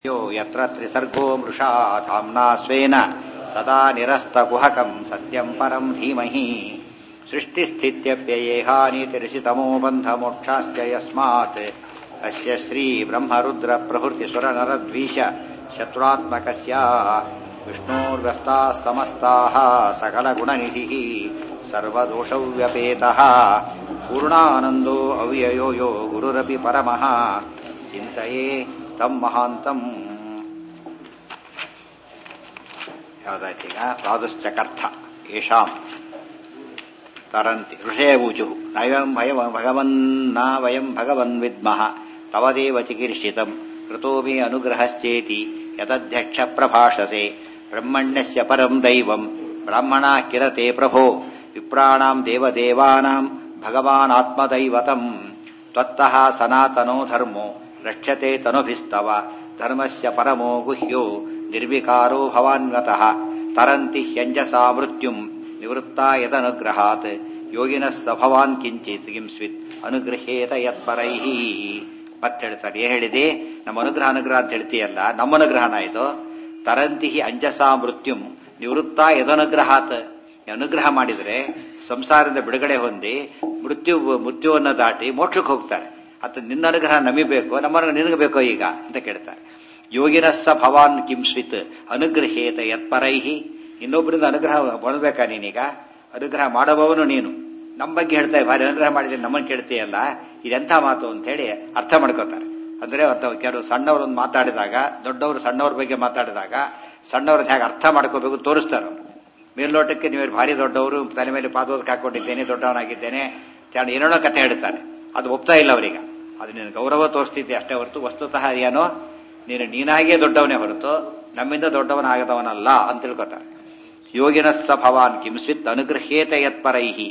यो यत्र त्रिसर्गो मृषा धाम्ना स्वेन सदा निरस्तकुहकम् सत्यम् परम् धीमहि सृष्टिस्थित्यप्ययेहानीतिरसितमो बन्धमोक्षाश्च यस्मात् अस्य श्रीब्रह्मरुद्रप्रभृतिसुरनरद्वीष शत्रुत्मकस्य विष्णोर्व्यस्ताः समस्ताः सकलगुणनिधिः सर्वदोषौ व्यपेतः पूर्णानन्दो अव्ययो यो गुरुरपि परमः ಚಿಂತೆಯೇ ತಮ್ಮ ಮಹಾಂತಂ ಯಾವುದಾಯ್ತೀಗ ಪ್ರಾದುಶ್ಚಕರ್ಥ ಯಶಾಂ ತರಂತಿ ಋಷೇಬೂಜು ನಯಂ ಭಯ ಭಗವನ್ನ ವಯಂ ಭಗವನ್ ವಿದ್ಮಃ ತವದೇವ ಚಿಕೀರ್ಷಿತಂ ಕೃತೋಮಿ ಅನುಗ್ರಹಶ್ಚೇತಿ ಯದಧ್ಯಕ್ಷ ಪ್ರಭಾಷಸೆ ಬ್ರಹ್ಮಣ್ಯಸ್ಯ ಪರಂ ದೈವಂ ಬ್ರಾಹ್ಮಣ ಕಿರತೆ ಪ್ರಭೋ ವಿಪ್ರಾಣಾಂ ದೇವದೇವಾನಾಂ ಭಗವಾನಾತ್ಮದೈವತಂ ತ್ವತ್ತಃ ಸನಾತನೋ ಧರ್ಮೋ ರಕ್ಷತೆ ತನುಭಿಸ್ತವ ಧರ್ಮಸ್ಯ ಪರಮೋ ಗುಹ್ಯೋ ನಿರ್ವಿಕಾರೋ ಭವಾನ್ವತಃ ತರಂತಿ ಹ್ಯಂಜಸಾ ಮೃತ್ಯುಂ ನಿವೃತ್ತ ಯದನುಗ್ರಹಾತ್ ಯೋಗಿನಃ ಸ ಭವಾನ್ ಕಿಂಚಿತ್ ಕಿಂಸ್ವಿತ್ ಅನುಗೃಹೇತ ಯತ್ಪರೈ ಮತ್ತೆ ಹೇಳ್ತಾರೆ ಏನ್ ಹೇಳಿದೆ ನಮ್ಮ ಅನುಗ್ರಹ ಅನುಗ್ರಹ ಅಂತ ಹೇಳ್ತೀಯಲ್ಲ ನಮ್ಮ ಅನುಗ್ರಹನ ಇದು ತರಂತಿ ಅಂಜಸಾ ಮೃತ್ಯುಂ ನಿವೃತ್ತ ಯದನುಗ್ರಹಾತ್ ಅನುಗ್ರಹ ಮಾಡಿದ್ರೆ ಸಂಸಾರದಿಂದ ಬಿಡುಗಡೆ ಹೊಂದಿ ಮೃತ್ಯು ಮೃತ್ಯುವನ್ನು ದಾಟಿ ಮೋಕ್ಷಕ್ಕೆ ಹೋಗ್ತಾರೆ ಅತ್ತ ನಿನ್ನ ಅನುಗ್ರಹ ನಮಿಬೇಕು ನಮ್ಮ ನಿನಗೆ ಬೇಕೋ ಈಗ ಅಂತ ಕೇಳ್ತಾರೆ ಯೋಗಿನಸ್ಸ ಭವಾನ್ ಕಿಂಸ್ವಿತ್ ಅನುಗ್ರಹೇತ ಯತ್ಪರೈಹಿ ಇನ್ನೊಬ್ಬರಿಂದ ಅನುಗ್ರಹ ಹೊಂದಬೇಕಾ ನೀನೀಗ ಅನುಗ್ರಹ ಮಾಡಬವನು ನೀನು ನಮ್ಮ ಬಗ್ಗೆ ಹೇಳ್ತಾ ಭಾರಿ ಅನುಗ್ರಹ ಮಾಡಿದ್ರೆ ನಮ್ಮನ್ನು ಕೇಳ್ತೀಯಲ್ಲ ಇದೆಂಥ ಮಾತು ಅಂತ ಹೇಳಿ ಅರ್ಥ ಮಾಡ್ಕೋತಾರೆ ಅಂದ್ರೆ ಕೆಲವು ಸಣ್ಣವರೊಂದು ಮಾತಾಡಿದಾಗ ದೊಡ್ಡವರು ಸಣ್ಣವ್ರ ಬಗ್ಗೆ ಮಾತಾಡಿದಾಗ ಸಣ್ಣವ್ರದ್ದು ಹೇಗೆ ಅರ್ಥ ಮಾಡ್ಕೋಬೇಕು ತೋರಿಸ್ತಾರೆ ಅವರು ಮೇಲ್ನೋಟಕ್ಕೆ ನೀವು ಭಾರಿ ದೊಡ್ಡವರು ತಲೆ ಮೇಲೆ ಪಾದೋದಕ್ಕೆ ಹಾಕೊಂಡಿದ್ದೇನೆ ದೊಡ್ಡವನಾಗಿದ್ದೇನೆ ಏನೇನೋ ಕಥೆ ಹೇಳ್ತಾನೆ ಅದು ಒಪ್ತಾ ಇಲ್ಲ ಅವರೀಗ ಅದು ನೀನು ಗೌರವ ತೋರಿಸ್ತಿದ್ದೆ ಅಷ್ಟೇ ಹೊರತು ವಸ್ತುತಃ ಏನೋ ನೀನು ನೀನಾಗಿಯೇ ದೊಡ್ಡವನೇ ಹೊರತು ನಮ್ಮಿಂದ ದೊಡ್ಡವನಾಗದವನಲ್ಲ ಅಂತ ತಿಳ್ಕೊತಾರೆ ಯೋಗಿನಸ್ಸ ಭವಾನ್ ಕಿಂಸ್ವಿತ್ ಅನುಗ್ರಹೇತ ಯತ್ಪರೈಹಿ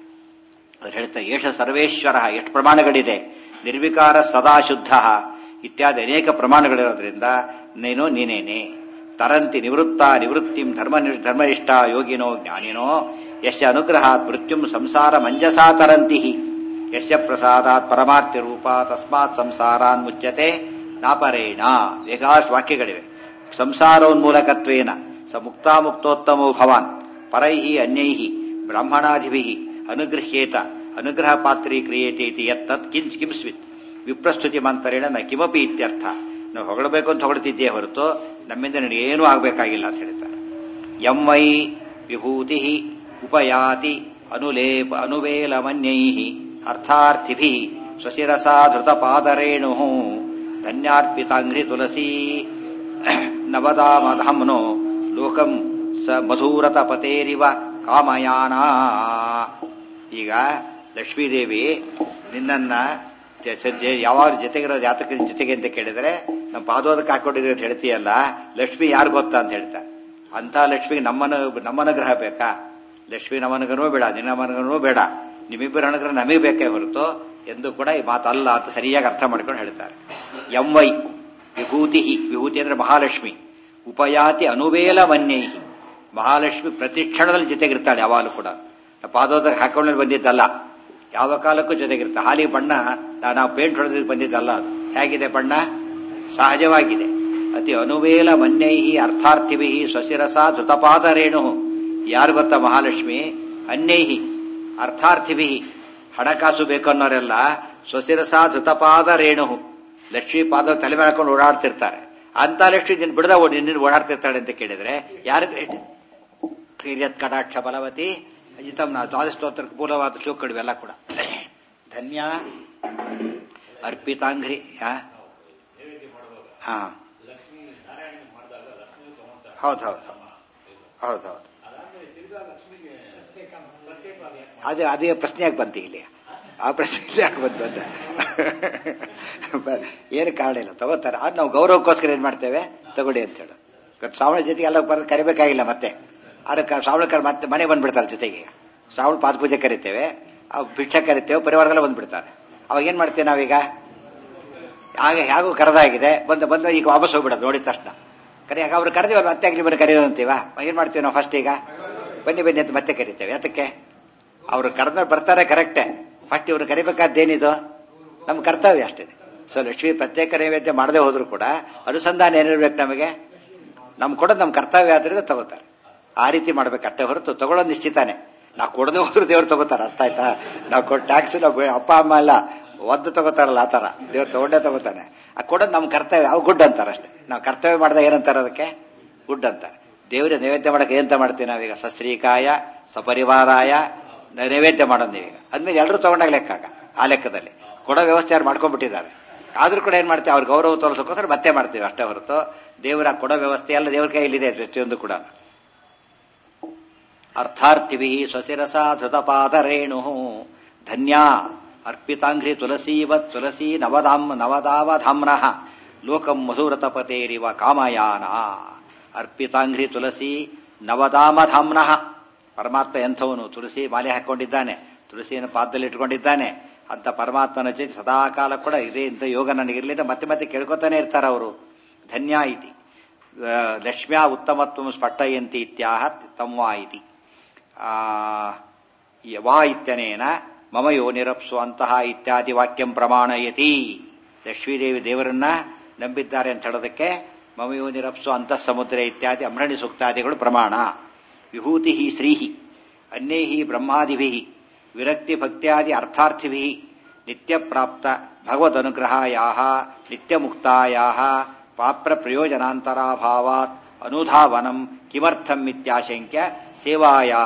ಅವ್ರು ಹೇಳ್ತಾರೆ ಏಷ ಸರ್ವೇಶ್ವರ ಎಷ್ಟು ಪ್ರಮಾಣಗಳಿದೆ ನಿರ್ವಿಕಾರ ಸದಾ ಶುದ್ಧ ಇತ್ಯಾದಿ ಅನೇಕ ಪ್ರಮಾಣಗಳಿರೋದ್ರಿಂದ ನೀನು ನೀನೇನೆ ತರಂತಿ ನಿವೃತ್ತ ನಿವೃತ್ತಿಂ ಧರ್ಮ ಧರ್ಮನಿಷ್ಠ ಯೋಗಿನೋ ಜ್ಞಾನಿನೋ ಯಶ ಅನುಗ್ರಹಾತ್ ಮೃತ್ಯುಂ ಸಂಸಾರ ಮಂಜಸಾ ತರಂತಿ ಯಶ ಪ್ರಸಾದಾತ್ ಪರಮಾರ್ಥ್ಯ ರೂಪ ತಸ್ಮಾತ್ ಸಂಸಾರಾನ್ ಮುಚ್ಚತೆ ನಾಪರೇಣ ಬೇಕಾಷ್ಟು ವಾಕ್ಯಗಳಿವೆ ಸಂಸಾರೋನ್ಮೂಲಕತ್ವೇನ ಸ ಮುಕ್ತಾಮುಕ್ತೋತ್ತಮೋ ಭವಾನ್ ಪರೈಹಿ ಅನ್ಯೈಹಿ ಬ್ರಾಹ್ಮಣಾಧಿಭಿ ಅನುಗೃಹ್ಯೇತ ಅನುಗ್ರಹ ಪಾತ್ರೀ ಕ್ರಿಯೇತೆ ಇತಿ ಯತ್ತತ್ ಕಿಂಚ್ ಕಿಂಸ್ವಿತ್ ವಿಪ್ರಸ್ತುತಿ ಮಂತರೇಣ ನ ಕಿಮಪಿ ಇತ್ಯರ್ಥ ನಾವು ಹೊಗಳಬೇಕು ಅಂತ ಹೊಗಳ್ತಿದ್ದೇ ಹೊರತು ನಮ್ಮಿಂದ ನನಗೇನೂ ಆಗಬೇಕಾಗಿಲ್ಲ ಅಂತ ಹೇಳ್ತಾರೆ ಎಂ ವೈ ವಿಭೂತಿ ಉಪಯಾತಿ ಅನುಲೇಪ ಅನುವೇಲಮನ್ಯೈ ಅರ್ಥಾರ್ಥಿಭಿ ಸ್ವಶಿರಸಾ ಧೃತಪಾದರೇಣು ಧನ್ಯಾರ್ಪಿತಾಂಘ್ರಿ ತುಳಸಿ ನವದಾಮಧಮ್ನೋ ಲೋಕಂ ಸ ಮಧುರತ ಪತೇರಿವ ಕಾಮಯಾನ ಈಗ ಲಕ್ಷ್ಮೀದೇವಿ ನಿನ್ನನ್ನ ಯಾವಾಗ ಜೊತೆಗಿರೋದು ಯಾತಕ ಜೊತೆಗೆ ಅಂತ ಕೇಳಿದ್ರೆ ನಮ್ಮ ಪಾದೋದಕ್ಕೆ ಹಾಕೊಂಡಿದ್ದೀವಿ ಅಂತ ಹೇಳ್ತೀಯಲ್ಲ ಲಕ್ಷ್ಮಿ ಯಾರು ಗೊತ್ತಾ ಅಂತ ಹೇಳ್ತಾರೆ ಅಂತ ಲಕ್ಷ್ಮಿಗೆ ನಮ್ಮನ ನಮ್ಮನುಗ್ರಹ ಬೇಕಾ ಲಕ್ಷ್ಮಿ ನಮ್ಮನುಗ್ರಹವೂ ಬೇಡ ನಿನ್ನ ಅನುಗ್ರಹವೂ ಬೇಡ ನಿಮ್ಮಿಬ್ಬರ ಅನುಗ್ರಹ ನಮಗೆ ಬೇಕೇ ಹೊರತು ಎಂದು ಕೂಡ ಈ ಮಾತಲ್ಲ ಅಂತ ಸರಿಯಾಗಿ ಅರ್ಥ ಮಾಡ್ಕೊಂಡು ಹೇಳ್ತಾರೆ ಎಂ ವೈ ವಿಭೂತಿ ವಿಭೂತಿ ಅಂದ್ರೆ ಮಹಾಲಕ್ಷ್ಮಿ ಉಪಯಾತಿ ಅನುವೇಲ ಮನ್ಯೈಹಿ ಮಹಾಲಕ್ಷ್ಮಿ ಪ್ರತಿ ಕ್ಷಣದಲ್ಲಿ ಜೊತೆಗಿರ್ತಾಳೆ ಯಾವಾಗಲೂ ಕೂಡ ಪಾದೋದಕ್ಕೆ ಹಾಕೊಂಡು ಬಂದಿದ್ದಲ್ಲ ಯಾವ ಕಾಲಕ್ಕೂ ಜೊತೆಗಿರುತ್ತೆ ಹಾಲಿ ಬಣ್ಣ ನಾವು ಪೇಂಟ್ ಹೊಡೆದಕ್ಕೆ ಬಂದಿದ್ದಲ್ಲ ಅದು ಹೇಗಿದೆ ಬಣ್ಣ ಸಹಜವಾಗಿದೆ ಅತಿ ಅನುವೇಲ ಮನ್ಯೈಹಿ ಅರ್ಥಾರ್ಥಿಭಿ ಸ್ವಶಿರಸ ಧೃತಪಾದರೇಣು ಯಾರು ಗೊತ್ತಾ ಮಹಾಲಕ್ಷ್ಮಿ ಅನ್ಯೈಹಿ ಅರ್ಥಾರ್ಥಿಭಿ ಹಣಕಾಸು ಬೇಕು ಅನ್ನೋರೆಲ್ಲ ಸ್ವಶಿರಸ ಧೃತಪಾದ ರೇಣು ಲಕ್ಷ್ಮೀ ಪಾದ ತಲೆ ಮಾಡ್ಕೊಂಡು ಓಡಾಡ್ತಿರ್ತಾರೆ ಅಂತ ಲಕ್ಷ್ಮಿ ನಿನ್ ಬಿಡದ ನಿನ್ನ ಓಡಾಡ್ತಿರ್ತಾಳೆ ಅಂತ ಕೇಳಿದ್ರೆ ಯಾರು ಕ್ರೀರ್ಯತ್ ಕಟಾಕ್ಷ ಬಲವತಿ ಅಜಿತಮ್ ನಾವು ದ್ವಾದಸ್ತೋತ್ರಕ್ಕೆ ಮೂಲವಾದ ಶ್ಲೋಕಗಳಿವೆಲ್ಲ ಕೂಡ ಧನ್ಯ ಅರ್ಪಿತಾಂಘ್ರಿ ಹಾ ಹೌದು ಹೌದು ಹೌದು ಹೌದು ಹೌದು ಅದೇ ಅದೇ ಪ್ರಶ್ನೆಯಾಗಿ ಬಂತು ಇಲ್ಲಿ ಆ ಪ್ರಶ್ನೆ ಯಾಕೆ ಬಂತು ಅಂತ ಏನು ಕಾರಣ ಇಲ್ಲ ತಗೋತಾರೆ ಅದು ನಾವು ಗೌರವಕ್ಕೋಸ್ಕರ ಏನ್ ಮಾಡ್ತೇವೆ ತಗೊಳ್ಳಿ ಅಂತ ಹೇಳೋದು ಶ್ರಾವಣ ಜೊತೆಗೆ ಎಲ್ಲ ಬರೋದು ಕರಿಬೇಕಾಗಿಲ್ಲ ಮತ್ತೆ ಅದಕ್ಕೆ ಶ್ರಾವಣಕರ್ ಮತ್ತೆ ಮನೆ ಬಂದ್ಬಿಡ್ತಾರೆ ಜೊತೆಗೆ ಶ್ರಾವಣ ಪಾದ ಪೂಜೆ ಕರಿತೇವೆ ಭಿಕ್ಷ ಕರಿತೇವೆ ಪರಿವಾರದಲ್ಲ ಬಂದ್ಬಿಡ್ತಾರೆ ಅವಾಗ ಏನ್ ಮಾಡ್ತೇವೆ ನಾವೀಗ ಆಗ ಹೇಗೂ ಕರೆದಾಗಿದೆ ಬಂದು ಬಂದು ಈಗ ವಾಪಸ್ ಹೋಗ್ಬಿಡೋದು ನೋಡಿದ ತಕ್ಷಣ ಕರಿ ಅವ್ರು ಕರೆದಿವ ಮತ್ತೆ ಆಗ್ಲಿ ಬರೀ ಕರೆಯೋದು ಅಂತೀವ ಏನ್ ಮಾಡ್ತೀವಿ ನಾವು ಫಸ್ಟ್ ಈಗ ಬನ್ನಿ ಬನ್ನಿ ಅಂತ ಮತ್ತೆ ಕರಿತೇವೆ ಯಾತಕ್ಕೆ ಅವ್ರು ಕರೆದ ಬರ್ತಾರೆ ಕರೆಕ್ಟೇ ಫಸ್ಟ್ ಇವ್ರು ಕರಿಬೇಕಾದ್ದೇನಿದು ನಮ್ಮ ಕರ್ತವ್ಯ ಅಷ್ಟೇ ಸೊ ಲಕ್ಷ್ಮಿ ಪ್ರತ್ಯೇಕ ನೈವೇದ್ಯ ಮಾಡದೆ ಹೋದ್ರು ಕೂಡ ಅನುಸಂಧಾನ ಏನಿರ್ಬೇಕು ನಮಗೆ ನಮ್ ಕೊಡೋದು ನಮ್ಮ ಕರ್ತವ್ಯ ಆದ್ರಿಂದ ತಗೋತಾರೆ ಆ ರೀತಿ ಮಾಡ್ಬೇಕಷ್ಟೇ ಹೊರತು ತಗೊಳ್ಳೋದು ನಿಶ್ಚಿತಾನೆ ನಾವು ಕೊಡದೆ ಹೋದ್ರು ದೇವ್ರು ತಗೋತಾರೆ ಅರ್ಥ ಆಯ್ತಾ ನಾವು ಕೊಟ್ಟು ಟ್ಯಾಕ್ಸ್ ನಾವು ಅಪ್ಪ ಅಮ್ಮ ಎಲ್ಲ ಒದ್ದು ತಗೋತಾರಲ್ಲ ಆ ತರ ದೇವ್ರು ತಗೊಂಡೇ ತಗೋತಾನೆ ಆ ಕೊಡೋದು ನಮ್ಮ ಕರ್ತವ್ಯ ಅವು ಗುಡ್ ಅಂತಾರೆ ಅಷ್ಟೇ ನಾವು ಕರ್ತವ್ಯ ಮಾಡಿದಾಗ ಏನಂತಾರೆ ಅದಕ್ಕೆ ಗುಡ್ ಅಂತಾರೆ ದೇವ್ರಿಗೆ ನೈವೇದ್ಯ ಮಾಡಕ್ಕೆ ಏನಂತ ಮಾಡ್ತೀವಿ ನಾವೀಗ ಸಶ್ರೀಕಾಯ ಸಪರಿವಾರಾಯ ನೈವೇದ್ಯ ಮಾಡೋದು ನೀವೀಗ ಅದ್ಮೇಲೆ ಎಲ್ಲರೂ ತಗೊಂಡಾಗ ಲೆಕ್ಕಾಗ ಆ ಲೆಕ್ಕದಲ್ಲಿ ಕೊಡೋ ವ್ಯವಸ್ಥೆ ಯಾರು ಮಾಡ್ಕೊಂಡ್ಬಿಟ್ಟಿದ್ದಾರೆ ಆದ್ರೂ ಕೂಡ ಏನ್ ಮಾಡ್ತೀವಿ ಅವ್ರ ಗೌರವ ತೋರಿಸೋಕೋಸ್ಕರ ಮತ್ತೆ ಮಾಡ್ತೀವಿ ಅಷ್ಟೇ ಹೊರತು ದೇವರ ಕೊಡೋ ವ್ಯವಸ್ಥೆ ಎಲ್ಲ ದೇವ್ರ ಕೈಯಲ್ಲಿದೆ ಪ್ರತಿಯೊಂದು ಕೂಡ ಅರ್ಥಾರ್ಥಿಭಿ ಸ್ವಶಿರಸಾ ಧೃತಪಾದರೇಣು ಧನ್ಯಾ ಅರ್ಪಿತಾಂಘ್ರಿ ತುಳಸೀವತ್ ತುಳಸೀ ನವದಾಂ ನವದಾವಧಾಮ್ನಃ ಲೋಕಂ ಮಧುರತಪತೇರಿವ ಕಾಮಯಾನ ಅರ್ಪಿತಾಂಘ್ರಿ ತುಳಸಿ ನವದಾಮಧಾಮ್ನಃ ಪರಮಾತ್ಮ ಎಂಥವನು ತುಳಸಿ ಮಾಲೆ ಹಾಕೊಂಡಿದ್ದಾನೆ ತುಳಸಿಯನ್ನು ಪಾದದಲ್ಲಿ ಇಟ್ಕೊಂಡಿದ್ದಾನೆ ಅಂತ ಪರಮಾತ್ಮನ ಜೊತೆ ಸದಾಕಾಲ ಕೂಡ ಇದೇ ಇಂಥ ಯೋಗ ನನಗಿರ್ಲಿ ಅಂತ ಮತ್ತೆ ಮತ್ತೆ ಕೇಳ್ಕೊತಾನೆ ಇರ್ತಾರೆ ಅವರು ಧನ್ಯ ಇತಿ ಲಕ್ಷ್ಮ್ಯಾ ಉತ್ತಮತ್ವ ಸ್ಪಷ್ಟಯಂತಿ ಇತ್ಯಾಹ ತಮ್ವಾ ಇತಿ ವಾ ಇತ್ಯನೇನ ಮಮ ಯೋ ನಿರಪ್ಸು ಅಂತಹ ಇತ್ಯಾದಿ ವಾಕ್ಯಂ ಪ್ರಮಾಣಯತಿ ಲಕ್ಷ್ಮೀದೇವಿ ದೇವರನ್ನ ನಂಬಿದ್ದಾರೆ ಅಂತ ಹೇಳೋದಕ್ಕೆ ಮಮ ಯೋ ನಿರಪ್ಸು ಅಂತಃ ಸಮುದ್ರ ಇತ್ಯಾದಿ ಅಮರಣಿ ಸೂಕ್ತಾದಿಗಳು ಪ್ರಮಾಣ ವಿಭೂತಿ ಶ್ರೀಹಿ ಅನ್ಯೈ ಬ್ರಹ್ಮಾದಿಭಿ ವಿರಕ್ತಿ ಭಕ್ತ್ಯಾದಿ ಅರ್ಥಾರ್ಥಿಭಿ ನಿತ್ಯ ಪ್ರಾಪ್ತ ಭಗವದನುಗ್ರಹಾಯಾ ನಿತ್ಯ ಮುಕ್ತಾಯಾ ಪಾಪ್ರ ಪ್ರಯೋಜನಾಂತರಾಭಾವಾತ್ ಅನುಧಾವನಂ ಕಿಮರ್ಥಂ ಇತ್ಯಾಶಂಕ್ಯ ಸೇವಾಯಾ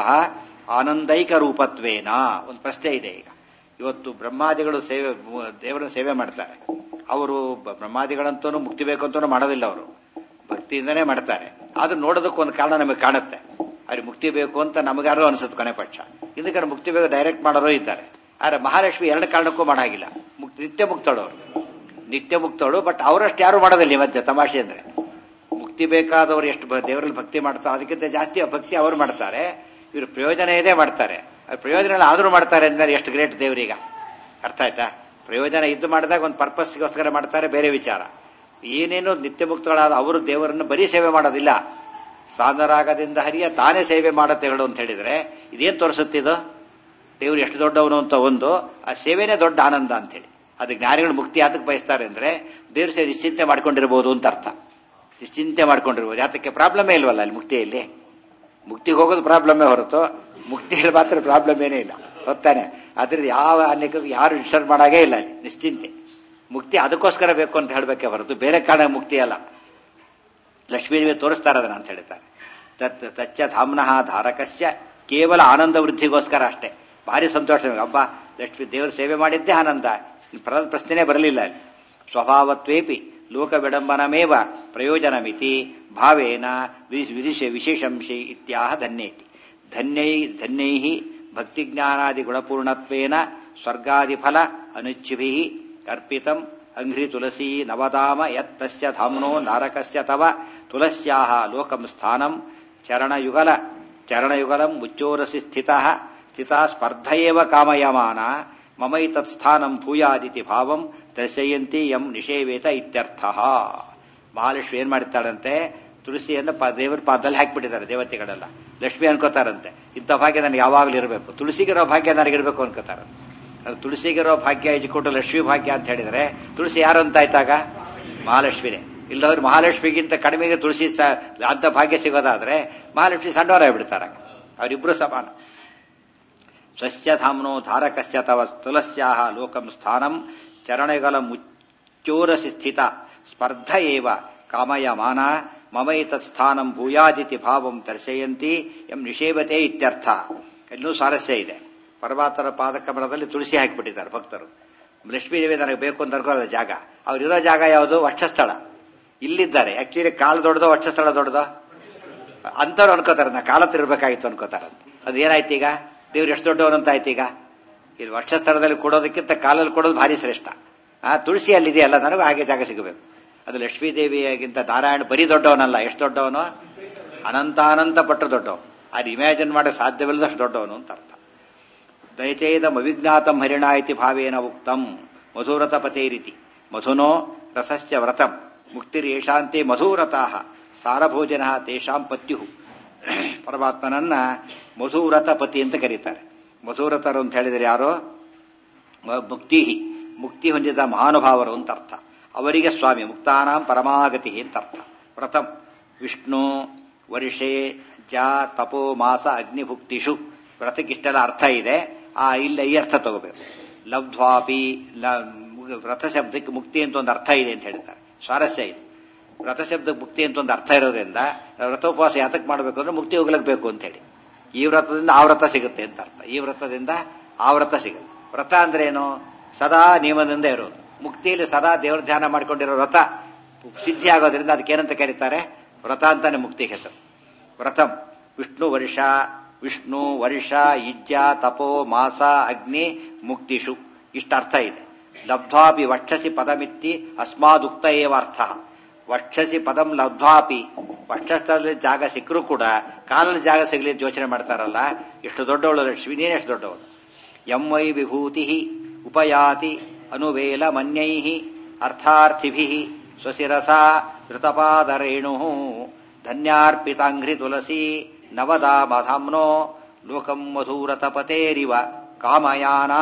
ಆನಂದೈಕ ರೂಪತ್ವೇನ ಒಂದು ಪ್ರಶ್ನೆ ಇದೆ ಈಗ ಇವತ್ತು ಬ್ರಹ್ಮಾದಿಗಳು ಸೇವೆ ದೇವರ ಸೇವೆ ಮಾಡ್ತಾರೆ ಅವರು ಬ್ರಹ್ಮಾದಿಗಳಂತೂ ಮುಕ್ತಿ ಬೇಕು ಅಂತೂ ಮಾಡೋದಿಲ್ಲ ಅವರು ಭಕ್ತಿಯಿಂದನೇ ಮಾಡ್ತಾರೆ ಆದ್ರೂ ನೋಡೋದಕ್ಕೆ ಒಂದು ಕಾರಣ ನಮಗೆ ಕಾಣುತ್ತೆ ಅವ್ರಿಗೆ ಮುಕ್ತಿ ಬೇಕು ಅಂತ ನಮಗಾರು ಅನ್ಸುತ್ತೆ ಕೊನೆ ಪಕ್ಷ ಇದಕ್ಕೆ ಮುಕ್ತಿ ಬೇಕು ಡೈರೆಕ್ಟ್ ಮಾಡೋರು ಇದ್ದಾರೆ ಆದ್ರೆ ಮಹಾಲಕ್ಷ್ಮಿ ಎರಡು ಕಾರಣಕ್ಕೂ ಮಾಡಾಗಿಲ್ಲ ಮುಕ್ತಿ ನಿತ್ಯ ಮುಕ್ತಳು ಅವರು ನಿತ್ಯ ಮುಕ್ತಳು ಬಟ್ ಅವರಷ್ಟು ಯಾರು ಮಾಡೋದಿಲ್ಲ ಈ ಮಧ್ಯೆ ತಮಾಷೆ ಅಂದ್ರೆ ಮುಕ್ತಿ ಬೇಕಾದವರು ಎಷ್ಟು ದೇವರಲ್ಲಿ ಭಕ್ತಿ ಮಾಡ್ತಾರೆ ಅದಕ್ಕಿಂತ ಜಾಸ್ತಿ ಭಕ್ತಿ ಅವರು ಮಾಡ್ತಾರೆ ಇವರು ಪ್ರಯೋಜನ ಇದೆ ಮಾಡ್ತಾರೆ ಪ್ರಯೋಜನ ಆದ್ರೂ ಮಾಡ್ತಾರೆ ಅಂದ್ರೆ ಎಷ್ಟು ಗ್ರೇಟ್ ದೇವರೀಗ ಅರ್ಥ ಆಯ್ತಾ ಪ್ರಯೋಜನ ಇದ್ದು ಮಾಡಿದಾಗ ಒಂದು ಪರ್ಪಸ್ಗೋಸ್ಕರ ಮಾಡ್ತಾರೆ ಬೇರೆ ವಿಚಾರ ಏನೇನು ನಿತ್ಯ ಮುಕ್ತಗಳಾದ ಅವರು ದೇವರನ್ನು ಬರೀ ಸೇವೆ ಮಾಡೋದಿಲ್ಲ ಸಾಧರಾಗದಿಂದ ಹರಿಯ ತಾನೇ ಸೇವೆ ಮಾಡತ್ತೆ ಹೇಳು ಅಂತ ಹೇಳಿದ್ರೆ ಇದೇನ್ ತೋರಿಸುತ್ತಿದ್ದು ದೇವರು ಎಷ್ಟು ದೊಡ್ಡವನು ಅಂತ ಒಂದು ಆ ಸೇವೆನೇ ದೊಡ್ಡ ಆನಂದ ಅಂತ ಹೇಳಿ ಅದು ಜ್ಞಾನಿಗಳು ಮುಕ್ತಿ ಯಾತಕ್ಕೆ ಬಯಸ್ತಾರೆ ಅಂದ್ರೆ ದೇವ್ರ ಸೇವೆ ನಿಶ್ಚಿಂತೆ ಮಾಡ್ಕೊಂಡಿರ್ಬೋದು ಅಂತ ಅರ್ಥ ನಿಶ್ಚಿಂತೆ ಮಾಡ್ಕೊಂಡಿರ್ಬೋದು ಯಾತಕ್ಕೆ ಪ್ರಾಬ್ಲಮೇ ಇಲ್ವಲ್ಲ ಅಲ್ಲಿ ಮುಕ್ತಿಯಲ್ಲಿ ಮುಕ್ತಿಗೆ ಹೋಗೋದು ಪ್ರಾಬ್ಲಮೇ ಹೊರತು ಮುಕ್ತಿಯಲ್ಲಿ ಮಾತ್ರ ಪ್ರಾಬ್ಲಮ್ ಏನೇ ಇಲ್ಲ ಗೊತ್ತಾನೆ ಅದ್ರದ್ದು ಯಾವ ಅನೇಕ ಯಾರು ಡಿಸ್ಟರ್ಬ್ ಮಾಡಾಗೇ ಇಲ್ಲ ಅಲ್ಲಿ ನಿಶ್ಚಿಂತೆ ಮುಕ್ತಿ ಅದಕ್ಕೋಸ್ಕರ ಬೇಕು ಅಂತ ಹೇಳಬೇಕೆ ಹೊರತು ಬೇರೆ ಕಾರಣ ಮುಕ್ತಿ ಅಲ್ಲ ಲಕ್ಷ್ಮೀದೇವಿ ತೋರಿಸ್ತಾರೆ ಅದನ್ನ ಅಂತ ಹೇಳ್ತಾರೆ ತತ್ ತಚ್ಚ ಧಾಮ್ನಃ ಧಾರಕಸ್ಯ ಕೇವಲ ಆನಂದ ವೃದ್ಧಿಗೋಸ್ಕರ ಅಷ್ಟೇ ಭಾರಿ ಸಂತೋಷ ಹಬ್ಬ ಲಕ್ಷ್ಮೀ ದೇವರ ಸೇವೆ ಮಾಡಿದ್ದೇ ಆನಂದ ಪ್ರಶ್ನೆನೇ ಬರಲಿಲ್ಲ ಅಲ್ಲಿ ಸ್ವಭಾವತ್ವೇಪಿ ಲೋಕ ವಿಡಂಬನಮೇವ ಪ್ರಯೋಜನಮಿತಿ ಭಾವೇನ ವಿಶೇಷ ವಿಶೇಷಂಶಿ ಇತ್ಯಾಹ ಧನ್ಯೇತಿ ಧನ್ಯೈ ಧನ್ಯೈ ಭಕ್ತಿಜ್ಞಾನಾದಿ ಗುಣಪೂರ್ಣತ್ವೇನ ಸ್ವರ್ಗಾದಿಫಲ ಅನುಚ್ಛಿಭಿ ಅರ್ಪಿತಂ ಅಂಘ್ರಿ ತುಳಸಿ ನವದಾಮ ಯತ್ ತಸ್ಯ ಧಾಮ್ನೋ ನಾರಕಸ್ಯ ತವ ತುಳಸ್ಯಾಹ ಲೋಕಂ ಸ್ಥಾನಂ ಚರಣಯುಗಲ ಚರಣಯುಗಲಂ ಉಚ್ಚೋರಸಿ ಸ್ಥಿತ ಸ್ಥಿತ ಸ್ಪರ್ಧಯೇವ ಕಾಮಯಮಾನ ಮಮೈತತ್ ಸ್ಥಾನಂ ಭೂಯಾದಿತಿ ಭಾವಂ ದರ್ಶಯಂತಿ ಎಂ ನಿಷೇವೇತ ಇತ್ಯರ್ಥ ಮಹಾಲಕ್ಷ್ಮಿ ಏನ್ ಮಾಡ್ತಾಳಂತೆ ತುಳಸಿಯನ್ನು ದೇವರ ಪಾದದಲ್ಲಿ ಹಾಕಿಬಿಟ್ಟಿದ್ದಾರೆ ದೇವತೆಗಳೆಲ್ಲ ಲಕ್ಷ್ಮಿ ಅನ್ಕೋತಾರಂತೆ ಇಂಥ ಭಾಗ್ಯ ನನಗೆ ಯಾವಾಗಲೂ ಇರಬೇಕು ತುಳಸಿಗಿರೋ ಭಾಗ್ಯ ನನಗಿರ್ಬೇಕು ಅನ್ಕೋತಾರಂತೆ ತುಳಸಿಗಿರೋ ಭಾಗ್ಯ ಇಜ್ಕೊಟ್ಟು ಲಕ್ಷ್ಮಿ ಭಾಗ್ಯ ಅಂತ ಹೇಳಿದ್ರೆ ತುಳಸಿ ಯಾರು ಅಂತ ಆಯ್ತಾಗ ಮಹಾಲಕ್ಷ್ಮಿನೇ ಇಲ್ಲದವ್ರು ಮಹಾಲಕ್ಷ್ಮಿಗಿಂತ ಕಡಿಮೆಗೆ ತುಳಸಿ ಅಂತ ಭಾಗ್ಯ ಸಿಗೋದಾದ್ರೆ ಮಹಾಲಕ್ಷ್ಮಿ ಸಣ್ಣವರಾಗ್ಬಿಡ್ತಾರ ಅವರಿಬ್ರು ಸಮಾನ ಸ್ವಸ್ಯ ಧಾಮ್ನೋ ಧಾರಕಸ್ಯ ತವ ತುಲಸ್ಯಾಹ ಲೋಕಂ ಸ್ಥಾನಂ ಚರಣಗಳ ಮುಚ್ಚೋರಸಿ ಸ್ಥಿತ ಸ್ಪರ್ಧ ಏವ ಕಾಮಯಮಾನ ಮಮೈತ ಸ್ಥಾನಂ ಭೂಯಾದಿತಿ ಭಾವಂ ದರ್ಶಯಂತಿ ಎಂ ನಿಷೇವತೆ ಇತ್ಯರ್ಥ ಇನ್ನೂ ಸ್ವಾರಸ್ಯ ಇದೆ ಪರಮಾತ್ಮರ ಪಾದಕಮಲದಲ್ಲಿ ತುಳಸಿ ಹಾಕಿಬಿಟ್ಟಿದ್ದಾರೆ ಭಕ್ತರು ಲಕ್ಷ್ಮೀದೇವಿ ನನಗೆ ಬೇಕು ಅಂತ ಅನ್ಕೊಳ್ಳೋ ಜಾಗ ಅವ್ರಿರೋ ಜಾಗ ಯಾವುದು ವಕ್ಷಸ್ಥಳ ಇಲ್ಲಿದ್ದಾರೆ ಆಕ್ಚುಲಿ ಕಾಲು ದೊಡ್ಡದೋ ವಕ್ಷಸ್ಥಳ ದೊಡ್ಡದೋ ಅಂತವ್ರು ಅನ್ಕೋತಾರೆ ನಾ ಕಾಲ ತಿರ್ಬೇಕಾಗಿತ್ತು ಅನ್ಕೋತಾರಂತ ಅದು ಏನಾಯ್ತು ಈಗ ದೇವ್ರು ಎಷ್ಟು ದೊಡ್ಡವನು ಅಂತ ಆಯ್ತು ಈಗ ಇಲ್ಲಿ ವಕ್ಷಸ್ಥಳದಲ್ಲಿ ಕೊಡೋದಕ್ಕಿಂತ ಕಾಲಲ್ಲಿ ಕೊಡೋದು ಭಾರಿ ಶ್ರೇಷ್ಠ ಆ ತುಳಸಿ ಅಲ್ಲಿದೆಯಲ್ಲ ನನಗೂ ಹಾಗೆ ಜಾಗ ಸಿಗಬೇಕು ಅದು ಲಕ್ಷ್ಮೀ ದೇವಿಯಾಗಿಂತ ನಾರಾಯಣ ಬರೀ ದೊಡ್ಡವನಲ್ಲ ಎಷ್ಟು ದೊಡ್ಡವನು ಅನಂತಾನಂತ ಪಟ್ಟು ದೊಡ್ಡವನು ಅದು ಇಮ್ಯಾಜಿನ್ ಮಾಡೋ ಸಾಧ್ಯವಿಲ್ಲದಷ್ಟು ದೊಡ್ಡವನು ಅಂತ ಅರ್ಥ ದಯಚೇದಂ ಅವಿಜ್ಞಾತಂ ಹರಿಣ ಇತಿ ಭಾವೇನ ಉಕ್ತಂ ಮಧುರಥ ಪತೇರಿತಿ ಮಧುನೋ ರಸಸ್ಯ ವ್ರತಂ ಮುಕ್ತಿರೇಷಾಂತೆ ಮಧುರತಾ ಸಾರಭೋಜನ ತೇಷಾಂ ಪತ್ಯು ಪರಮಾತ್ಮನನ್ನ ಮಧುರಥ ಪತಿ ಅಂತ ಕರೀತಾರೆ ಮಧುರಥರು ಅಂತ ಹೇಳಿದರೆ ಯಾರೋ ಮುಕ್ತಿ ಮುಕ್ತಿ ಹೊಂದಿದ ಮಹಾನುಭಾವರು ಅಂತ ಅರ್ಥ ಅವರಿಗೆ ಸ್ವಾಮಿ ಮುಕ್ತಾನಾಂ ಪರಮಾಗತಿ ಅಂತ ಅರ್ಥ ಪ್ರಥಮ್ ವಿಷ್ಣು ವರ್ಷೆ ಜ ತಪೋ ಮಾಸ ಅಗ್ನಿಭುಕ್ತಿಷು ವ್ರತಕ್ಕಿಷ್ಟೆಲ್ಲ ಅರ್ಥ ಇದೆ ಆ ಇಲ್ಲ ಈ ಅರ್ಥ ತಗೋಬೇಕು ಲಬ್ಧ್ವಾಪಿ ವ್ರತ ಶಬ್ದಕ್ಕೆ ಮುಕ್ತಿ ಅಂತ ಒಂದು ಅರ್ಥ ಇದೆ ಅಂತ ಹೇಳ್ತಾರೆ ಸ್ವಾರಸ್ಯ ಇದೆ ವ್ರತ ಶಬ್ದಕ್ಕೆ ಮುಕ್ತಿ ಅಂತ ಒಂದು ಅರ್ಥ ಇರೋದ್ರಿಂದ ವ್ರತೋಪವಾಸ ಯಾತಕ್ಕೆ ಮಾಡಬೇಕು ಅಂದ್ರೆ ಮುಕ್ತಿ ಹೋಗ್ಲಕ್ಬೇಕು ಅಂತ ಹೇಳಿ ಈ ವ್ರತದಿಂದ ಆ ವ್ರತ ಸಿಗುತ್ತೆ ಅಂತ ಅರ್ಥ ಈ ವ್ರತದಿಂದ ಆ ವ್ರತ ಸಿಗುತ್ತೆ ವ್ರತ ಅಂದ್ರೆ ಏನು ಸದಾ ನಿಯಮದಿಂದ ಇರೋದು ಮುಕ್ತಿಯಲ್ಲಿ ಸದಾ ದೇವ್ರ ಧ್ಯಾನ ಮಾಡ್ಕೊಂಡಿರೋ ವ್ರತ ಸಿದ್ಧಿ ಆಗೋದ್ರಿಂದ ಅದಕ್ಕೆ ಏನಂತ ಕರೀತಾರೆ ವ್ರತ ಅಂತಾನೆ ಮುಕ್ತಿ ಹೆಸರು ವ್ರತಂ ವಿಷ್ಣು ವರ್ಷ ವಿಷ್ಣು ವರ್ಷ ಇಜ್ಜ ತಪೋ ಮಾಸ ಅಗ್ನಿ ಮುಕ್ತಿಷು ಇಷ್ಟ ಅರ್ಥ ಇದೆ ಲಬ್ಧ್ವಾಪಿ ವಕ್ಷಸಿ ಪದಮಿತ್ತಿ ಅಸ್ಮಾದುಕ್ತ ಏವ ಅರ್ಥ ವಕ್ಷಸಿ ಪದಂ ಲಬ್ಧ್ವಾಪಿ ವಕ್ಷಸ್ಥಳದಲ್ಲಿ ಜಾಗ ಸಿಕ್ಕರೂ ಕೂಡ ಕಾಲಲ್ಲಿ ಜಾಗ ಸಿಗಲಿ ಅಂತ ಯೋಚನೆ ಮಾಡ್ತಾರಲ್ಲ ಎಷ್ಟು ದೊಡ್ಡವಳು ಲಕ್ಷ್ಮಿ ನೀನೇ ಎಷ್ಟು ದೊಡ್ಡವಳು ಎಂ ವೈ ವಿಭೂತಿ ಉಪಯಾತಿ ಅನುವೇಲ ಮನ್ಯೈ ಅರ್ಥಾರ್ಥಿಭಿ ಸ್ವಶಿರಸ ಧೃತಪಾದರೇಣು ಧನ್ಯಾರ್ಪಿತಾಂಘ್ರಿ ತುಳಸಿ ನವದಾ ಮಧಾಮ್ನೋ ಲೋಕಂ ಮಧೂರತಪತೇರಿವ ಕಾಮಯಾನ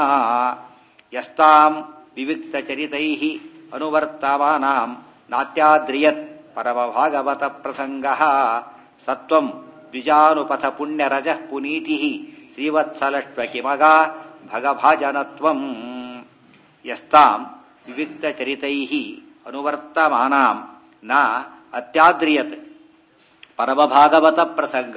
ಯಸ್ತಾಂ ವಿವಿಕ್ತ ಚರಿತೈ ಅನುವರ್ತಮಾನಾಂ ನಾತ್ಯಾದ್ರಿಯತ್ ಪರಮಭಾಗವತ ಪ್ರಸಂಗ ಸತ್ವಂ ದ್ವಿಜಾನುಪಥ ಪುಣ್ಯರಜ ಪುನೀತಿ ಶ್ರೀವತ್ಸಲಶ್ವ ಕಿಮಗ ಭಗಭಾಜನತ್ವಂ ಯಸ್ತಾಂ ವಿವಿಕ್ತ ಚರಿತೈ ಅನುವರ್ತಮಾನಾಂ ನ ಅತ್ಯಾದ್ರಿಯತ್ ಪರಮಭಾಗವತ ಪ್ರಸಂಗ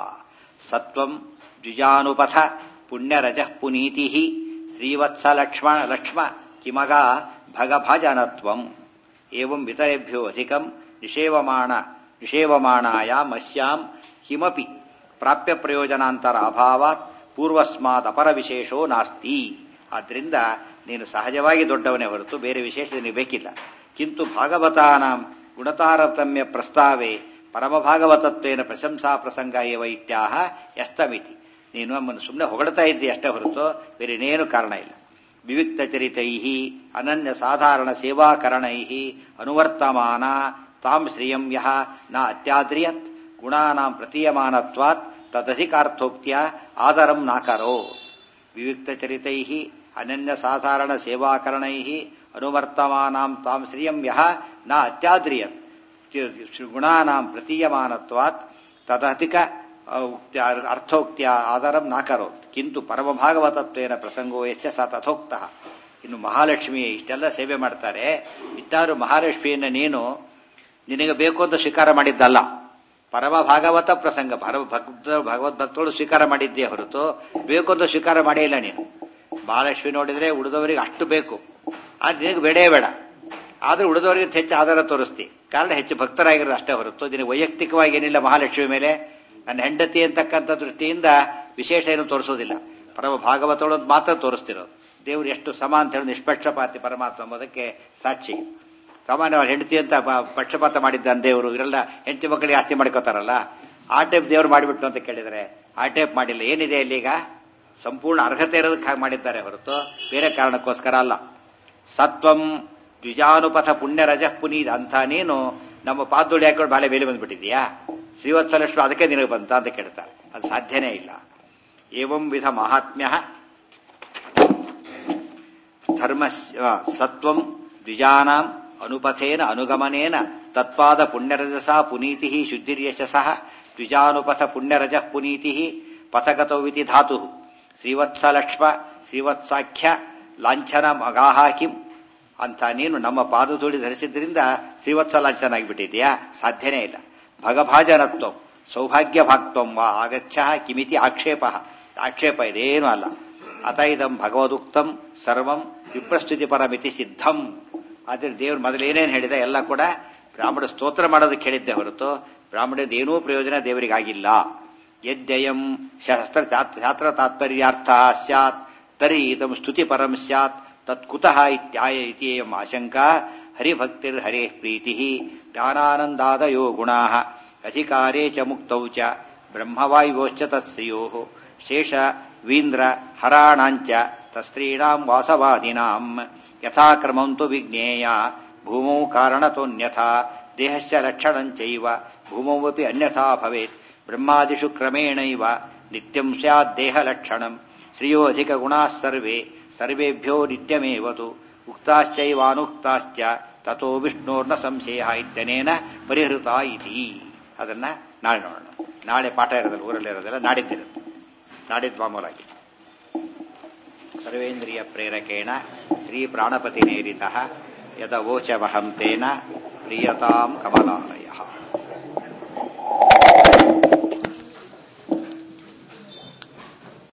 ಸತ್ವಂ ದ್ವಿಜಾನುಪಥ ಪುಣ್ಯರಜ ಪುನೀತಿ ಶ್ರೀವತ್ಸಲಕ್ಷ್ಮ ಲಕ್ಷ್ಮ ಕಿಮಗ ಭಗಭಜನತ್ವಂ ಏವಂ ವಿತರೇಭ್ಯೋ ಅಧಿಕಂ ನಿಷೇವಮಾಣ ನಿಷೇವಮಾಣಾಯಾಂ ಅಸ್ಯಾಂ ಕಿಮಪಿ ಪ್ರಾಪ್ಯ ಪ್ರಯೋಜನಾಂತರ ಅಭಾವಾತ್ ಪೂರ್ವಸ್ಮಾತ್ ಅಪರ ವಿಶೇಷೋ ನಾಸ್ತಿ ಆದ್ರಿಂದ ನೀನು ಸಹಜವಾಗಿ ದೊಡ್ಡವನೇ ಹೊರತು ಬೇರೆ ವಿಶೇಷ ನಿನಗೆ ಬೇಕಿಲ್ಲ ಕಿಂತು ಭಾಗವತಾನಾಂ ಗುಣತಾರತಮ್ಯ ಪ್ರಸ್ತಾವೆ ಪರಮಭಾಗವತತ್ವೇನ ಪ್ರಶಂಸಾ ಪ್ರಸಂಗ ಏವ ಇತ್ಯಾಹ ಎಸ್ತಮಿತಿ ನೀನು ನಮ್ಮನ್ನು ಸುಮ್ಮನೆ ಹೊಗಳ್ತಾ ಇದ್ದಿ ಅಷ್ಟೇ ಹೊರತು ಬೇರೆ ಇನ್ನೇನು ಕಾರಣ ಇಲ್ಲ ವಿವಿಕ್ತ ಚರಿತೈ ಅನನ್ಯ ಸಾಧಾರಣ ಸೇವಾಕರಣೈ ಅನುವರ್ತಮಾನ ತಾಂ ಶ್ರಿಯಂ ಯಹ ನ ಅತ್ಯಾದ್ರಿಯತ್ ಗುಣಾನಾಂ ಪ್ರತೀಯಮಾನತ್ವಾತ್ ತದಧಿಕಾರ್ಥೋಕ್ತಿಯ ಆದರಂ ನಾಕರೋ ವಿವಿಕ್ತ ಚರಿತೈ ಅನನ್ಯ ಸಾಧಾರಣ ಸೇವಾಕರಣೈ ಅನುವರ್ತಮಾನಾಂ ತಾಂ ಶ್ರಿಯಂ ಯಹ ನ ಅತ್ಯಾದ್ರಿಯತ್ ಗುಣಾನಾಂ ಪ್ರತೀಯಮಾನತ್ವಾತ್ ತದಧಿಕ ಅರ್ಥೋಕ್ತಿಯ ಆಧಾರಂ ನಾಕರೋ ಕಿಂತು ಪರಮಭಾಗವತತ್ವೇನ ಪ್ರಸಂಗೋ ಎಷ್ಟ ಸ ತಥೋಕ್ತ ಇನ್ನು ಮಹಾಲಕ್ಷ್ಮಿ ಇಷ್ಟೆಲ್ಲ ಸೇವೆ ಮಾಡ್ತಾರೆ ಇತ್ತಾರು ಮಹಾಲಕ್ಷ್ಮಿಯನ್ನ ನೀನು ನಿನಗೆ ಬೇಕು ಅಂತ ಸ್ವೀಕಾರ ಮಾಡಿದ್ದಲ್ಲ ಪರಮ ಭಾಗವತ ಪ್ರಸಂಗ ಪರಮ ಭಕ್ತ ಭಗವದ್ ಭಕ್ತಗಳು ಸ್ವೀಕಾರ ಮಾಡಿದ್ದೇ ಹೊರತು ಬೇಕು ಅಂತ ಸ್ವೀಕಾರ ಮಾಡೇ ಇಲ್ಲ ನೀನು ಮಹಾಲಕ್ಷ್ಮಿ ನೋಡಿದ್ರೆ ಉಳಿದವರಿಗೆ ಅಷ್ಟು ಬೇಕು ಆದ್ರೆ ನಿನಗೆ ಬೇಡೇ ಬೇಡ ಆದ್ರೆ ಉಳಿದವರಿಗೆ ಹೆಚ್ಚು ಆಧಾರ ತೋರಿಸ್ತಿ ಕಾರಣ ಹೆಚ್ಚು ಭಕ್ತರಾಗಿರೋದು ಅಷ್ಟೇ ಹೊರತು ನಿನಗೆ ವೈಯಕ್ತಿಕವಾಗಿ ಏನಿಲ್ಲ ಮಹಾಲಕ್ಷ್ಮಿ ಮೇಲೆ ನನ್ನ ಹೆಂಡತಿ ಅಂತಕ್ಕಂಥ ದೃಷ್ಟಿಯಿಂದ ವಿಶೇಷ ಏನು ತೋರಿಸೋದಿಲ್ಲ ಪರಮ ಭಾಗವತಗಳು ಮಾತ್ರ ತೋರಿಸ್ತಿರೋದು ದೇವರು ಎಷ್ಟು ಸಮ ಅಂತ ಹೇಳಿ ನಿಷ್ಪಕ್ಷಪಾತಿ ಪರಮಾತ್ಮ ಎಂಬುದಕ್ಕೆ ಸಾಕ್ಷಿ ಸಾಮಾನ್ಯವಾಗಿ ಹೆಂಡತಿ ಅಂತ ಪಕ್ಷಪಾತ ಮಾಡಿದ್ದಾನೆ ದೇವರು ಇವರೆಲ್ಲ ಹೆಂಡತಿ ಮಕ್ಕಳಿಗೆ ಆಸ್ತಿ ಮಾಡ್ಕೋತಾರಲ್ಲ ಆ ಟೈಪ್ ದೇವರು ಮಾಡಿಬಿಟ್ಟು ಅಂತ ಕೇಳಿದರೆ ಆ ಟೈಪ್ ಮಾಡಿಲ್ಲ ಏನಿದೆ ಇಲ್ಲೀಗ ಸಂಪೂರ್ಣ ಅರ್ಹತೆ ಇರೋದಕ್ಕೆ ಹಾಗೆ ಮಾಡಿದ್ದಾರೆ ಹೊರತು ಬೇರೆ ಕಾರಣಕ್ಕೋಸ್ಕರ ಅಲ್ಲ ಸತ್ವಂ ದ್ವಿಜಾನುಪಥ ಪುಣ್ಯ ರಜ ಪುನೀತ್ ಅಂತ ನೀನು ನಮ್ಮ ಪಾದೋಳಿ ಹಾಕೊಂಡು ಬಾಳೆ ಬೇಲೆ ಬಂದ್ಬಿಟ್ಟಿದ್ಯಾ ಶ್ರೀವತ್ಸಲಷ್ಟು ಅದಕ್ಕೆ ನಿನಗೆ ಬಂತ ಅಂತ ಕೇಳ್ತಾರೆ ಅದು ಸಾಧ್ಯನೇ ಇಲ್ಲ ಏವಂ ವಿಧ ಮಹಾತ್ಮ್ಯ ಧರ್ಮ ಸತ್ವಂ ದ್ವಿಜಾನಾಂ ಅನುಪಥೇನ ಅನುಗಮನೇನ ತತ್ಪಾದ ಪುಣ್ಯರಜಸ ಪುನೀತಿ ಶುದ್ಧಿರ್ಯಶಸ ದ್ವಿಜಾನುಪಥ ಪುಣ್ಯರಜ ಪುನೀತಿ ಪಥಗತವಿತಿ ಧಾತು ಶ್ರೀವತ್ಸಲಕ್ಷ್ಮ ಶ್ರೀವತ್ಸಾಖ್ಯ ಲಾಂಛನ ಮಗಾಹ ಕಿಂ ಅಂತ ನೀನು ನಮ್ಮ ಪಾದಧೂಳಿ ಧರಿಸಿದ್ರಿಂದ ಶ್ರೀವತ್ಸ ಲಾಂಛನ ಆಗಿಬಿಟ್ಟಿದ್ಯಾ ಸಾಧ್ಯನೇ ಇಲ್ಲ ಭಗಭಾಜನತ್ವ ಸೌಭಾಗ್ಯ ಭಾಕ್ತ್ವಂ ವಾ ಆಗಚ್ಚ ಕಿಮಿತಿ ಆಕ್ಷೇಪ ಆಕ್ಷೇಪ ಇದೇನೂ ಅಲ್ಲ ಅತ ಇದಂ ಭಗವದುಕ್ತಂ ಸರ್ವಂ ವಿಪ್ರಸ್ತುತಿ ಪರಮಿತಿ ಸಿದ್ಧಂ ಆದ್ರೆ ದೇವ್ರು ಮೊದಲು ಏನೇನು ಹೇಳಿದೆ ಎಲ್ಲ ಕೂಡ ಬ್ರಾಹ್ಮಣ ಸ್ತೋತ್ರ ಮಾಡೋದಕ್ಕೆ ಹೇಳಿದ್ದೆ ಹೊರತು ಬ್ರಾಹ್ಮಣದ ಏನೂ ಪ್ರಯೋಜನ ದೇವರಿಗಾಗಿಲ್ಲ ಯದ್ಯಯಂ ಶಾಸ್ತ್ರ ಶಾಸ್ತ್ರ ತಾತ್ಪರ್ಯಾರ್ಥ ಸ್ಯಾತ್ ತರಿ ಇದಂ ಸ್ತುತಿ ಪರಂ ಸ್ಯಾತ್ ತತ್ಕುತಃ ಇತ್ಯಾಯ ಇತಿಯಂ ಆಶಂಕಾ ಹರಿಭಕ್ತಿರ್ ಹರೇ ಪ್ರೀತಿ ಜ್ಞಾನಾನಂದಾದಯೋ ಗುಣಾ ಅಧಿಕಾರೇ ಚ ಮುಕ್ತೌ ಚ ಬ್ರಹ್ಮವಾಯುವೋಶ್ಚ ತತ್ಸ್ತ್ರಿಯೋ ಶೇಷ ವೀಂದ್ರ ಹರಾಣಾಂಚ ತಸ್ತ್ರೀಣಾಂ ವಾಸವಾದಿನಾಂ ಯಥಾಕ್ರಮಂ ತು ವಿಜ್ಞೇಯ ಭೂಮೌ ಕಾರಣತೋನ್ಯಥಾ ದೇಹಸ್ಯ ಲಕ್ಷಣಂಚೈವ ಭೂಮೌವಪಿ ಅನ್ಯಥಾ ಭವೇತ್ ಬ್ರಹ್ಮಾದಿಷು ಕ್ರಮೇಣೈವ ನಿತ್ಯಂ ಸ್ಯಾತ್ ದೇಹಲಕ್ಷಣಂ ಶ್ರಿಯೋ ಅಧಿಕ ಗುಣಾಃ ಸರ್ವೇ ಸರ್ವೇಭ್ಯೋ ನಿತ್ಯಮೇವತು ಉಕ್ತಾಶ್ಚೈವಾನುಕ್ತಾಶ್ಚ ತಥೋ ವಿಷ್ಣೋರ್ನ ಸಂಶಯ ಇತ್ಯನೇನ ಪರಿಹೃತ ಇತಿ ಅದನ್ನ ನಾಳೆ ನೋಡೋಣ ನಾಳೆ ಪಾಠ ಇರೋದಿಲ್ಲ ಊರಲ್ಲಿ ಇರೋದಿಲ್ಲ ನಾಡಿದ್ದಿರುತ್ತೆ ನಾಡಿದ್ದು ಮಾಮೂಲಾಗಿ ಸರ್ವೇಂದ್ರಿಯ ಪ್ರೇರಕೇಣ ಶ್ರೀ ಪ್ರಾಣಪತಿ ನೇರಿತ ಯದ ವೋಚಮಹಂ ತೇನ ಪ್ರಿಯತಾಂ ಕಮಲಾಯ